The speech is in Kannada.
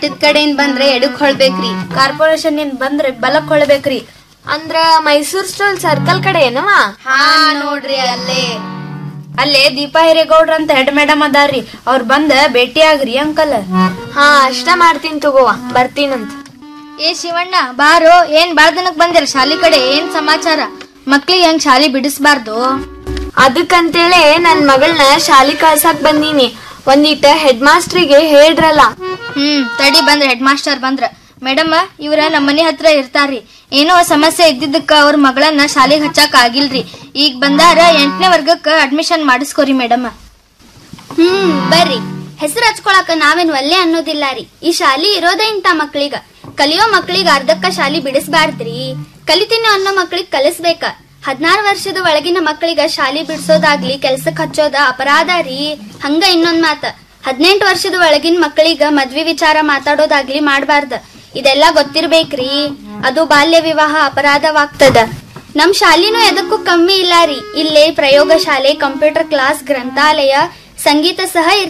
ಇದ್ ಕಡೆಯಿಂದ ಬಂದ್ರೆ ಎಡಕ್ ಹೊಳ್ಬೇಕ್ರಿ ಕಾರ್ಪೊರೇಷನ್ ಇಂದ ಬಂದ್ರೆ ಬಲಕ್ ಹೊಳ್ಬೇಕ್ರಿ ಅಂದ್ರ ಮೈಸೂರ್ ಸ್ಟೋಲ್ ಸರ್ಕಲ್ ಕಡೆ ಏನವ ಹಾ ನೋಡ್ರಿ ಅಲ್ಲೇ ಅಲ್ಲೇ ದೀಪಾ ಹಿರೇಗೌಡ್ರ ಅಂತ ಹೆಡ್ ಮೇಡಮ್ ಅದಾರ್ರಿ ಅವ್ರ ಬಂದ ಭೇಟಿ ಆಗ್ರಿ ಅಂಕಲ್ ಹಾ ಅಷ್ಟ ಮಾಡ್ತೀನಿ ತಗೋವ ಬರ್ತೀನಂತ ಏ ಶಿವಣ್ಣ ಬಾರೋ ಏನ್ ಬಾಳ ದಿನಕ್ ಬಂದಿರ ಶಾಲಿ ಕಡೆ ಏನ್ ಸಮಾಚಾರ ಮಕ್ಳಿಗೆ ಹೆಂಗ್ ಶಾಲಿ ಬಿಡಿಸ್ಬಾರ್ದು ಅದಕ್ಕಂತೇಳಿ ನನ್ ಮಗಳನ್ನ ಶಾಲಿ ಕಳ್ಸಾಕ್ ಬಂದೀನಿ ಒಂದಿಟ ಹೆಡ್ ಮಾಸ್ಟ್ರಿಗೆ ಹೇಳ್ರಲ್ಲ ಹ್ಮ್ ತಡಿ ಬಂದ್ರ ಹೆಡ್ ಮಾಸ್ಟರ್ ಬಂದ್ರ ಮೇಡಮ್ ಇವ್ರ ನಮ್ಮ ಮನೆ ಹತ್ರ ಇರ್ತಾರ್ರಿ ಏನೋ ಸಮಸ್ಯೆ ಇದ್ದಿದ್ದಕ್ಕ ಅವ್ರ ಮಗಳನ್ನ ಶಾಲೆಗೆ ಹಚ್ಚಾಕ್ ಆಗಿಲ್ರಿ ಈಗ ಬಂದಾರ ಎಂಟನೇ ವರ್ಗಕ್ಕ ಅಡ್ಮಿಷನ್ ಮಾಡಿಸ್ಕೋರಿ ಮೇಡಮ್ ಹ್ಮ್ ಬರ್ರಿ ಹೆಸರು ಹಚ್ಕೊಳಕ ನಾವೇನ್ ಒಲ್ಲೆ ಅನ್ನೋದಿಲ್ಲ ರೀ ಈ ಶಾಲಿ ಇರೋದೇ ಇಂತ ಮಕ್ಳಿಗ ಕಲಿಯೋ ಮಕ್ಳಿಗ ಅರ್ಧಕ್ಕ ಶಾಲಿ ಬಿಡಿಸ್ಬಾರ್ದ್ರಿ ಕಲಿತೀನಿ ಅನ್ನೋ ಮಕ್ಳಿಗ್ ಕಲಿಸ್ಬೇಕ ಹದಿನಾರು ವರ್ಷದ ಒಳಗಿನ ಮಕ್ಳಿಗ ಶಾಲಿ ಬಿಡ್ಸೋದಾಗ್ಲಿ ಕೆಲ್ಸಕ್ ಹಚ್ಚೋದ ಅಪರಾಧ ರೀ ಹಂಗ ಇನ್ನೊಂದ್ ಮಾತ ಹದಿನೆಂಟು ವರ್ಷದ ಒಳಗಿನ ಮಕ್ಳಿಗ ಮದ್ವಿ ವಿಚಾರ ಮಾತಾಡೋದಾಗ್ಲಿ ಮಾಡ್ಬಾರ್ದ ಇದೆಲ್ಲಾ ಗೊತ್ತಿರ್ಬೇಕ್ರಿ ಅದು ಬಾಲ್ಯ ವಿವಾಹ ಅಪರಾಧವಾಗ್ತದ ನಮ್ ಶಾಲಿನೂ ಎದಕ್ಕೂ ಕಮ್ಮಿ ಇಲ್ಲ ರೀ ಇಲ್ಲೇ ಪ್ರಯೋಗ ಶಾಲೆ ಕಂಪ್ಯೂಟರ್ ಕ್ಲಾಸ್ ಗ್ರಂಥಾಲಯ ಸಂಗೀತ ಸಹ